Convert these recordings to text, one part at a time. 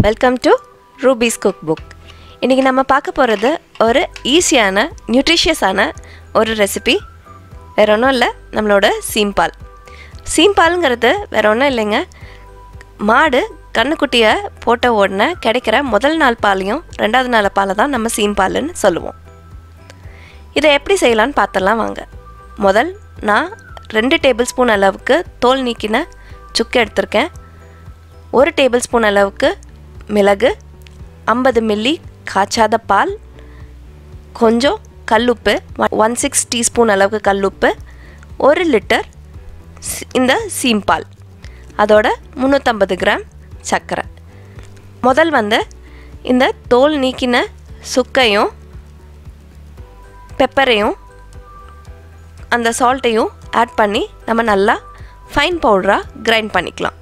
welcome to Ruby's cook book இன்றைக்கி நம்ம பார்க்க போகிறது ஒரு ஈஸியான நியூட்ரிஷியஸான ஒரு ரெசிபி வேற ஒன்றும் இல்லை நம்மளோட சீம்பால் சீம்பாலுங்கிறது வேற ஒன்றும் இல்லைங்க மாடு கண்ணுக்குட்டியை போட்ட உடனே கிடைக்கிற முதல் நாள் பாலையும் ரெண்டாவது நாள் பாலை தான் நம்ம சீம்பாலுன்னு சொல்லுவோம் இதை எப்படி செய்யலான்னு பார்த்துடலாம் வாங்க முதல் நான் ரெண்டு டேபிள் ஸ்பூன் அளவுக்கு தோல் நீக்கின சுக்கு எடுத்திருக்கேன் ஒரு டேபிள் ஸ்பூன் அளவுக்கு மிளகு ஐம்பது மில்லி காய்ச்சாத பால் கொஞ்சம் கல்லுப்பு ஒன் சிக்ஸ் டீஸ்பூன் அளவுக்கு கல்லுப்பு ஒரு லிட்டர் சி- இந்த சீம்பால் அதோட முந்நூற்றம்பது கிராம் சர்க்கரை முதல் வந்து இந்த தோல் நீக்கின சுக்கையும் பெப்பரையும் அந்த சால்ட்டையும் ஆட் பண்ணி நம்ம நல்லா ஃபைன் பவுடராக கிரைண்ட் பண்ணிக்கலாம்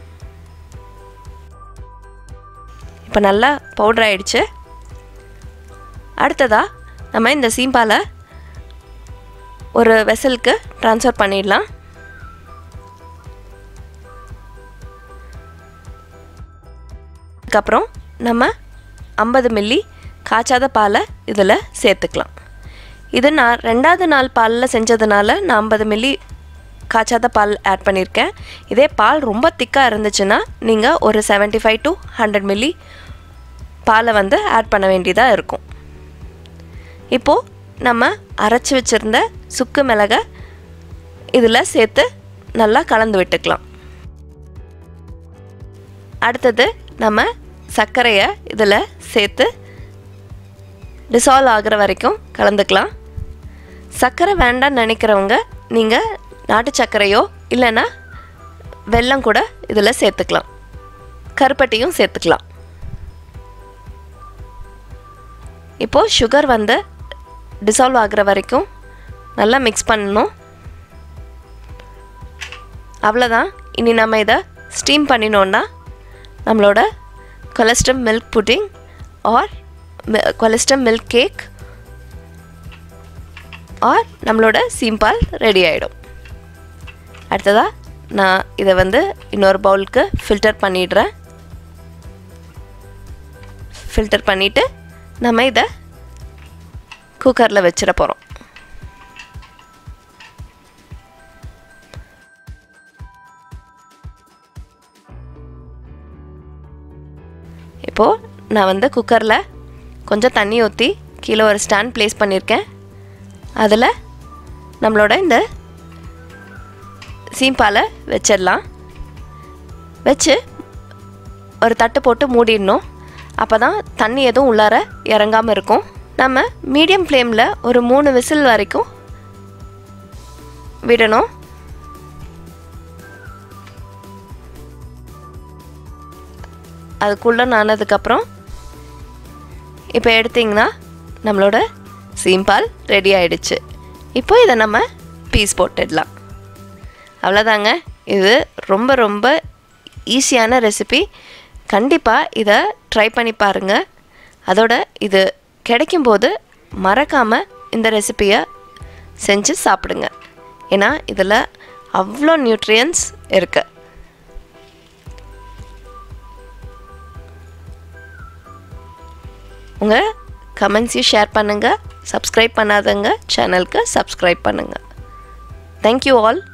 இப்போ நல்லா பவுடர் ஆயிடுச்சு அடுத்ததாக நம்ம இந்த சீம்பாலை ஒரு வெசலுக்கு ட்ரான்ஸ்ஃபர் பண்ணிடலாம் அதுக்கப்புறம் நம்ம ஐம்பது மில்லி காய்ச்சாத பாலை இதில் சேர்த்துக்கலாம் இது நான் ரெண்டாவது நாள் பாலில் செஞ்சதுனால நான் ஐம்பது மில்லி காய்ச்சாத பால் ஆட் பண்ணியிருக்கேன் இதே பால் ரொம்ப திக்காக இருந்துச்சுன்னா நீங்கள் ஒரு 75 ஃபைவ் டு ஹண்ட்ரட் மில்லி பாலை வந்து ஆட் பண்ண வேண்டியதாக இருக்கும் இப்போது நம்ம அரைச்சி வச்சுருந்த சுக்கு மிளகை இதில் சேர்த்து நல்லா கலந்து விட்டுக்கலாம் அடுத்தது நம்ம சர்க்கரையை இதில் சேர்த்து டிசால்வ் ஆகுற வரைக்கும் கலந்துக்கலாம் சர்க்கரை வேண்டாம்னு நினைக்கிறவங்க நீங்கள் நாட்டு சர்க்கரையோ இல்லைன்னா வெல்லம் கூட இதில் சேர்த்துக்கலாம் கருப்பட்டியும் சேர்த்துக்கலாம் இப்போது சுகர் வந்து டிசால்வ் ஆகுற வரைக்கும் நல்லா மிக்ஸ் பண்ணணும் அவ்வளோதான் இனி நம்ம இதை ஸ்டீம் பண்ணினோன்னா நம்மளோட colostrum milk pudding or colostrum milk cake or நம்மளோட சீம்பால் ரெடி ஆகிடும் அடுத்ததாக நான் இதை வந்து இன்னொரு பவுலுக்கு ஃபில்டர் பண்ணிடுறேன் ஃபில்டர் பண்ணிவிட்டு நம்ம இதை குக்கரில் வச்சிட போகிறோம் இப்போது நான் வந்து குக்கரில் கொஞ்சம் தண்ணி ஊற்றி கீழே ஒரு ஸ்டாண்ட் ப்ளேஸ் பண்ணியிருக்கேன் அதில் நம்மளோட இந்த சீம்பாலை வச்சிடலாம் வச்சு ஒரு தட்டு போட்டு மூடிடணும் அப்போ தான் தண்ணி எதுவும் உள்ளார இறங்காமல் இருக்கும் நம்ம மீடியம் ஃப்ளேமில் ஒரு மூணு விசில் வரைக்கும் விடணும் அதுக்குள்ளே நானதுக்கப்புறம் இப்போ எடுத்திங்கன்னா நம்மளோட சீம்பால் ரெடி ஆயிடுச்சு இப்போ இதை நம்ம பீஸ் போட்டுடலாம் அவ்வளோதாங்க இது ரொம்ப ரொம்ப ஈஸியான ரெசிபி கண்டிப்பாக இதை ட்ரை பண்ணி பாருங்கள் அதோட இது கிடைக்கும்போது மறக்காமல் இந்த ரெசிபியை செஞ்சு சாப்பிடுங்க ஏன்னா இதில் அவ்வளோ நியூட்ரியன்ஸ் இருக்குது உங்கள் கமெண்ட்ஸையும் ஷேர் பண்ணுங்கள் சப்ஸ்கிரைப் பண்ணாதவங்க சேனலுக்கு சப்ஸ்கிரைப் பண்ணுங்கள் தேங்க்யூ ஆல்